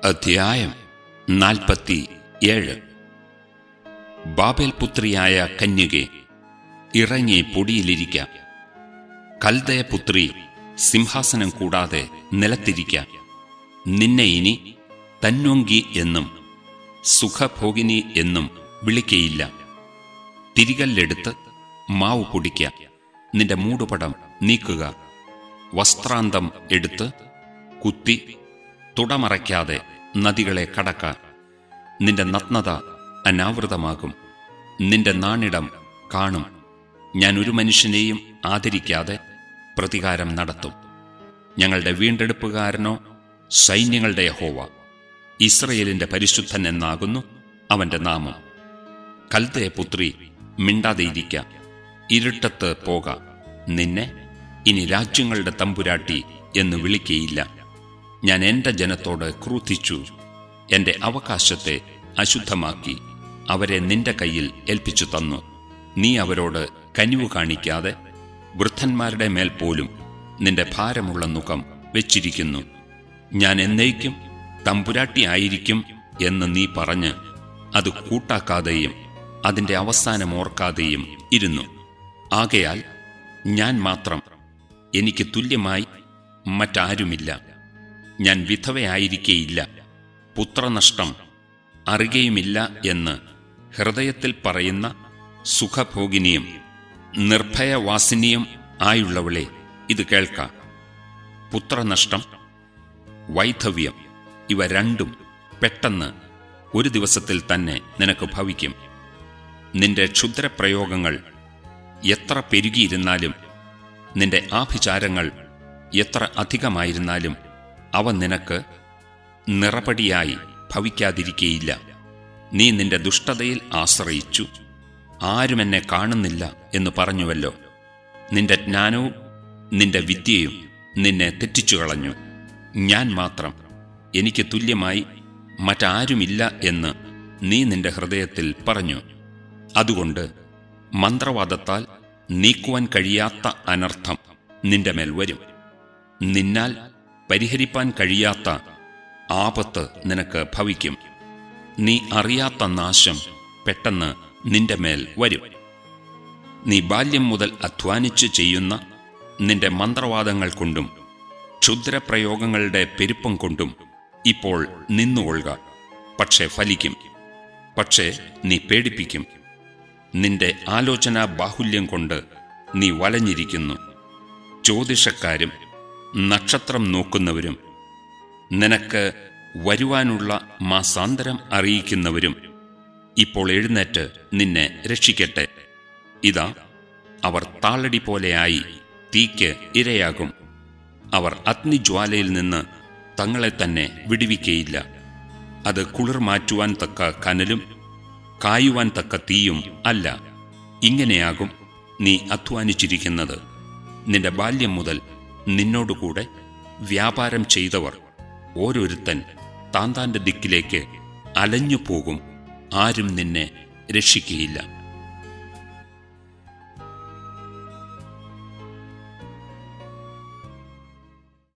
അധ്യായം നാൽപ്പത്തി ഏഴ് ബാബേൽ പുത്രിയായ കന്യകെ ഇറങ്ങി പൊടിയിലിരിക്കാം കൽദയ പുത്രി സിംഹാസനം കൂടാതെ നിലത്തിരിക്കാം നിന്നെ ഇനി തന്വങ്കി എന്നും സുഖഭോഗിനി എന്നും വിളിക്കയില്ല തിരികല്ലെടുത്ത് മാവ് പൊടിക്കാം നിന്റെ മൂടുപടം നീക്കുക വസ്ത്രാന്തം എടുത്ത് കുത്തി തുടമറയ്ക്കാതെ നദികളെ കടക്ക നിന്റെ നഗ്നത അനാവൃതമാകും നിന്റെ നാണിടം കാണും ഞാൻ ഒരു മനുഷ്യനെയും ആദരിക്കാതെ പ്രതികാരം നടത്തും ഞങ്ങളുടെ വീണ്ടെടുപ്പുകാരനോ സൈന്യങ്ങളുടെ യഹോവ ഇസ്രയേലിന്റെ പരിശുദ്ധൻ എന്നാകുന്നു അവന്റെ നാമം കൽതയ പുത്രി മിണ്ടാതെയിരിക്കാം ഇരുട്ടത്ത് പോക നിന്നെ ഇനി രാജ്യങ്ങളുടെ തമ്പുരാട്ടി എന്ന് വിളിക്കയില്ല ഞാൻ എന്റെ ജനത്തോട് ക്രൂധിച്ചു എന്റെ അവകാശത്തെ അശുദ്ധമാക്കി അവരെ നിന്റെ കയ്യിൽ ഏൽപ്പിച്ചു തന്നു നീ അവരോട് കനിവ് കാണിക്കാതെ വൃദ്ധന്മാരുടെ മേൽ പോലും നിന്റെ ഭാരമുള്ള മുഖം വെച്ചിരിക്കുന്നു ഞാൻ എന്നേക്കും തമ്പുരാട്ടിയായിരിക്കും എന്ന് നീ പറഞ്ഞ് അത് കൂട്ടാക്കാതെയും അതിന്റെ അവസാനം ഓർക്കാതെയും ഇരുന്നു ആകയാൽ ഞാൻ മാത്രം എനിക്ക് തുല്യമായി മറ്റാരുമില്ല ഞാൻ വിധവയായിരിക്കേയില്ല പുത്രനഷ്ടം അറിയുകയുമില്ല എന്ന് ഹൃദയത്തിൽ പറയുന്ന സുഖഭോഗിനിയും നിർഭയവാസിനിയും ആയുള്ളവളെ ഇത് കേൾക്ക പുത്രനഷ്ടം വൈധവ്യം ഇവ രണ്ടും പെട്ടെന്ന് ഒരു ദിവസത്തിൽ തന്നെ നിനക്ക് ഭവിക്കും നിന്റെ ക്ഷുദ്രപ്രയോഗങ്ങൾ എത്ര പെരുകിയിരുന്നാലും നിന്റെ ആഭിചാരങ്ങൾ എത്ര അധികമായിരുന്നാലും അവ നിനക്ക് നിറപടിയായി ഭവിക്കാതിരിക്കേയില്ല നീ നിന്റെ ദുഷ്ടതയിൽ ആശ്രയിച്ചു ആരും എന്നെ കാണുന്നില്ല എന്ന് പറഞ്ഞുവല്ലോ നിന്റെ ജ്ഞാനവും നിന്റെ വിദ്യയും നിന്നെ തെറ്റിച്ചു കളഞ്ഞു ഞാൻ മാത്രം എനിക്ക് തുല്യമായി മറ്റാരുമില്ല എന്ന് നീ നിന്റെ ഹൃദയത്തിൽ പറഞ്ഞു അതുകൊണ്ട് മന്ത്രവാദത്താൽ നീക്കുവാൻ കഴിയാത്ത അനർത്ഥം നിന്റെ മേൽ വരും നിന്നാൽ പരിഹരിപ്പാൻ കഴിയാത്ത ആപത്ത് നിനക്ക് ഭവിക്കും നീ അറിയാത്ത നാശം പെട്ടെന്ന് നിന്റെ മേൽ വരും നീ ബാല്യം മുതൽ അധ്വാനിച്ച് ചെയ്യുന്ന നിന്റെ മന്ത്രവാദങ്ങൾ കൊണ്ടും ക്ഷുദ്രപ്രയോഗങ്ങളുടെ പെരുപ്പം കൊണ്ടും ഇപ്പോൾ നിന്നുകൊള്ളുക പക്ഷെ ഫലിക്കും പക്ഷേ നീ പേടിപ്പിക്കും നിന്റെ ആലോചനാ ബാഹുല്യം കൊണ്ട് നീ വലഞ്ഞിരിക്കുന്നു ജ്യോതിഷക്കാരും നക്ഷത്രം നോക്കുന്നവരും നിനക്ക് വരുവാനുള്ള മാസാന്തരം അറിയിക്കുന്നവരും ഇപ്പോൾ എഴുന്നേറ്റ് നിന്നെ രക്ഷിക്കട്ടെ ഇതാ അവർ താളടി പോലെയായി തീക്ക് ഇരയാകും അവർ അഗ്നിജ്വാലയിൽ നിന്ന് തങ്ങളെ തന്നെ വിടുവിക്കയില്ല അത് കുളിർ മാറ്റുവാൻ തക്ക കനലും കായുവാൻ തക്ക തീയും അല്ല ഇങ്ങനെയാകും നീ അധ്വാനിച്ചിരിക്കുന്നത് നിന്റെ ബാല്യം മുതൽ നിന്നോടുകൂടെ വ്യാപാരം ചെയ്തവർ ഓരോരുത്തൻ താന്താന്റെ ദിക്കിലേക്ക് അലഞ്ഞു പോകും ആരും നിന്നെ രക്ഷിക്കുകയില്ല